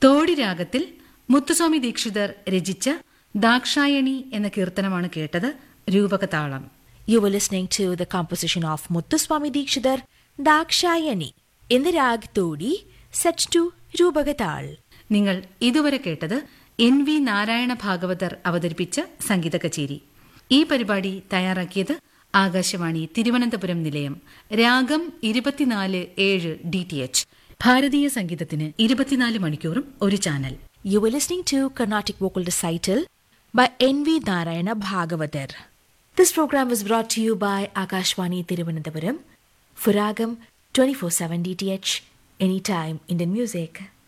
തോടി രാഗത്തിൽ മുത്തുസ്വാമി ദീക്ഷിതർ രചിച്ച ദാക്ഷായണി എന്ന കീർത്തനമാണ് കേട്ടത് രൂപകതാളം You were listening to the composition of Muthuswami Dikshidhar Dakshayani in the rag Todi set to Rubagatal. നിങ്ങൾ ഇതുവരെ കേട്ടത് എൻ വി നാരായണ ഭാഗവതർ അവതരിപ്പിച്ച സംഗീത കച്ചേരി ഈ പരിപാടി തയ്യാറാക്കിയത് ആകാശവാണി തിരുവനന്തപുരം നിലയം രാഗം ഇരുപത്തിനാല് ഏഴ് ഡി ടി എച്ച് ഭാരതീയ സംഗീതത്തിന് ഇരുപത്തിനാല് മണിക്കൂറും ഒരു channel You were listening to Carnatic Vocal Recital by N.V. Narayana Bhagavatar. This program was brought to you by Akashwani Tiruvananthapuram for Ragam 24-7 DTH, anytime Indian music.